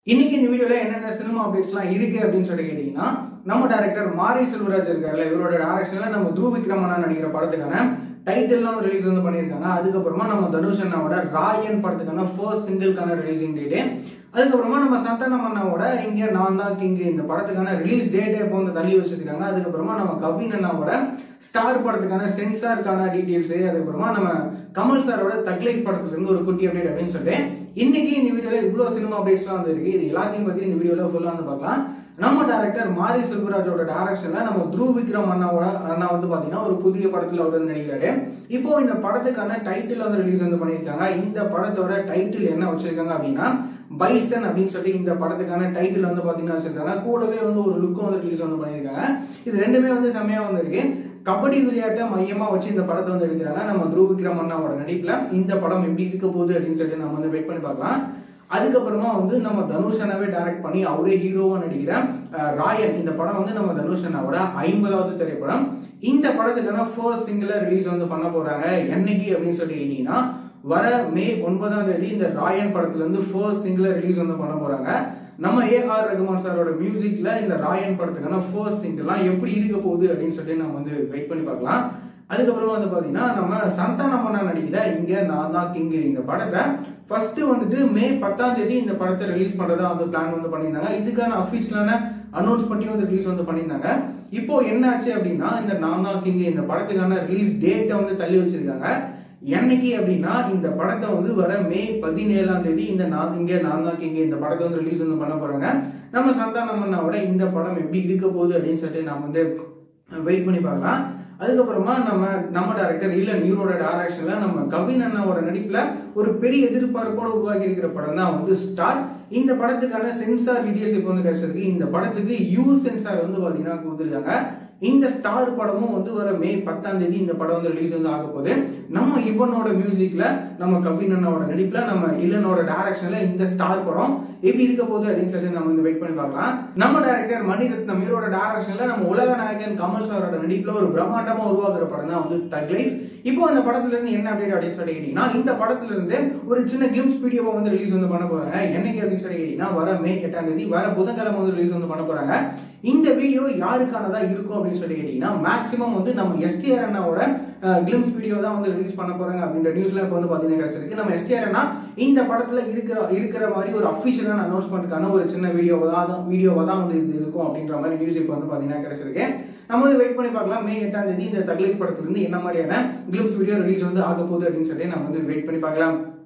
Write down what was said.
இன்னைக்கு இந்த வீடியோல என்னென்ன சினிமா அப்டேட்ஸ்லாம் இருக்கு அப்படின்னு சொல்லி கேட்டீங்கன்னா நம்ம டேரக்டர் மாரி செல்வராஜ் இருக்காருல்ல இவரோட டைரக்ஷன்ல நம்ம த்ரூ விக்ரமனா நடிக்கிற படத்துக்கான டைட்டில்லாம் ரிலீஸ் வந்து பண்ணியிருக்காங்க அதுக்கப்புறமா நம்ம தனுஷ் அண்ணாவோட ராயன் படத்துக்கான ஃபர்ஸ்ட் சிங்கிள்கான ரிலீசிங் டேட்டு அதுக்கப்புறமா நம்ம சந்தானம் அண்ணாவோட இங்க நான் தான் கிங் இந்த படத்துக்கான ரிலீஸ் டேட்டே இப்போ வந்து தள்ளி வச்சிருக்காங்க அதுக்கப்புறமா நம்ம கவின் அண்ணாவோட ஸ்டார் படத்துக்கான சென்சாருக்கான டீட்டெயில்ஸ் அதுக்கப்புறமா நம்ம கமல் சாரோட தக்லைஃப் படத்துல இருந்து ஒரு குட்டி அப்டேட் அப்படின்னு சொல்லிட்டு இன்னைக்கு இந்த வீடியோல இவ்வளவு சினிமா அப்டேட்ஸ்லாம் வந்து இருக்கு இது எல்லாத்தையும் பத்தி இந்த வீடியோல ஃபுல்லா வந்து பார்க்கலாம் நம்ம டேரக்டர் மாரி செல்வராஜோட டைரக்ஷன்ல நம்ம த்ரூ விக்ரம் அண்ணாவோட அண்ணா வந்து பாத்தீங்கன்னா ஒரு புதிய படத்துல அவர் வந்து நடிக்கிறாரு இப்போ இந்த படத்துக்கான டைட்டில் வந்து ரிலீஸ் வந்து பண்ணியிருக்காங்க இந்த படத்தோட டைட்டில் என்ன வச்சிருக்காங்க அப்படின்னா பைசன் அப்படின்னு சொல்லி இந்த படத்துக்கான டைட்டில் வந்து பாத்தீங்கன்னா வச்சிருக்காங்க கூடவே வந்து ஒரு லுக்கும் வந்து ரிலீஸ் வந்து பண்ணியிருக்காங்க இது ரெண்டுமே வந்து செம்மையா வந்திருக்கு கபடி விளையாட்டை மையமா வச்சு இந்த படத்தை வந்து எடுக்கிறாங்க நம்ம த்ரூ விக்ரம் அண்ணாவோட நடிப்புல இந்த படம் எப்படி இருக்க போகுது அப்படின்னு சொல்லிட்டு நம்ம வந்து வெயிட் பண்ணி பார்க்கலாம் அதுக்கப்புறமா வந்து நம்ம தனுஷ் அண்ணாவே டைரக்ட் பண்ணி அவரே ஹீரோவா நடிக்கிற அஹ், ராயன் இந்த படம் வந்து நம்ம தனுஷ் அண்ணாவோட ஐம்பதாவது திரைப்படம் இந்த படத்துக்கான ஃபர்ஸ்ட் சிங்கிள ரிலீஸ் வந்து பண்ண போறாங்க என்னைக்கு அப்படின்னு சொல்லி கேட்டீங்கன்னா வர மே ஒன்பதாம் தேதி இந்த ராயன் படத்துல இருந்து ஃபர்ஸ்ட் சிங்கிள ரிலீஸ் வந்து பண்ண போறாங்க நம்ம ஏ ஆர் ரகுமான் சாரோட மியூசிக்ல இந்த ராயன் படத்துக்கான ஃபர்ஸ்ட் சிங்கிள்லாம் எப்படி இருக்க போகுது அப்படின்னு சொல்லி நம்ம வந்து வெயிட் பண்ணி பார்க்கலாம் அதுக்கப்புறமா வந்து பாத்தீங்கன்னா நம்ம சந்தானமன்னா நடிக்கிற இங்க நான் தான் கிங் இந்த படத்தை ஃபர்ஸ்ட் வந்துட்டு மே பத்தாம் தேதி இந்த படத்தை ரிலீஸ் பண்றதா வந்து பிளான் வந்து பண்ணியிருந்தாங்க இதுக்கான அபிஷியலான அனௌன்ஸ் பண்ணி வந்து ரிலீஸ் வந்து பண்ணியிருந்தாங்க இப்போ என்ன ஆச்சு அப்படின்னா இந்த நான் தான் கிங் இந்த படத்துக்கான ரிலீஸ் டேட்டை வந்து தள்ளி வச்சிருக்காங்க என்னைக்கு அப்படின்னா இந்த படத்தை வந்து வர மே பதினேழாம் தேதி இந்த நான் இங்க நான் தான் கிங்க இந்த படத்தை வந்து ரிலீஸ் வந்து பண்ண போறாங்க நம்ம சந்தானம் அண்ணாவோட இந்த படம் எப்படி இருக்க போகுது அப்படின்னு சொல்லிட்டு நம்ம வந்து வெயிட் பண்ணி பார்க்கலாம் அதுக்கப்புறமா நம்ம நம்ம டேரக்டர் இல்லன் இவரோட டைரக்ஷன்ல நம்ம கவின் அண்ணாவோட நடிப்புல ஒரு பெரிய எதிர்பார்ப்போட உருவாகி இருக்கிற படம் தான் வந்து ஸ்டார் இந்த படத்துக்கான சென்சார் டீடைல்ஸ் இப்போ வந்து கிடைச்சிருக்கு இந்த படத்துக்கு யூ சென்சார் வந்து பாத்தீங்கன்னா கொடுத்துருக்காங்க இந்த ஸ்டார் படமும் வந்து வர மே பத்தாம் தேதி இந்த படம் வந்து ரிலீஸ் வந்து ஆக போகுது நம்ம இவனோட மியூசிக்ல நம்ம கவின் அண்ணாவோட நடிப்புல நம்ம இல்லனோட டைரக்ஷன்ல இந்த ஸ்டார் படம் எப்படி இருக்க போகுது அப்படின்னு சொல்லிட்டு நம்ம வந்து வெயிட் பண்ணி பார்க்கலாம் நம்ம டைரக்டர் மணிரத்னம் இவரோட டைரக்ஷன்ல நம்ம உலக நாயகன் கமல் சாரோட நடிப்புல ஒரு பிரம்மாண்டமா உருவாக்குற படம் தான் வந்து தக் லைஃப் இப்போ அந்த படத்துல இருந்து என்ன அப்டேட் அப்படின்னு சொல்லி கேட்டீங்கன்னா இந்த படத்துல இருந்து ஒரு சின்ன கிளிம்ஸ் வீடியோவை வந்து ரிலீஸ் வந்து பண்ண போறாங்க என்னைக்கு அப்படின்னு சொல்லி கேட்டீங்கன்னா வர மே எட்டாம் தேதி வர புதன்கிழமை வந்து ரிலீஸ் வந்து பண்ண போறாங்க இந்த வீடியோ யாருக்கானதா இருக்கும் அப்படின்னு சொல்லி கேட்டீங்கன்னா மேக்ஸிமம் வந்து நம்ம எஸ்டிஆர் அண்ணாவோட கிளிம்ஸ் வீடியோ தான் வந்து ரிலீஸ் பண்ண போறாங்க அப்படின்ற நியூஸ்ல இப்போ வந்து பாத்தீங்கன்னா கிடைச்சிருக்கு நம்ம எஸ்டிஆர் அண்ணா இந்த படத்துல இருக்கிற இருக்கிற மாதிரி ஒரு அஃபிஷியலான அனௌன்ஸ்மெண்ட்டுக்கான ஒரு சின்ன வீடியோவா தான் வீடியோவா தான் வந்து இது இருக்கும் அப்படின்ற மாதிரி நியூஸ் இப்போ வந்து பாத்தீங்கன்னா கிடைச்சிருக்கு நம்ம வந்து வெயிட் பண்ணி பார்க்கலாம் மே எட்டாம் தேதி இந்த தக்லீஃப் படத்துல இருந்து என்ன மாதிரியான கிளிம்ஸ் வீடியோ ரிலீஸ் வந்து ஆக போகுது அப்படின்னு சொல்லி நம்ம வந்து வெயிட் பண்ணி பார்க்கலாம்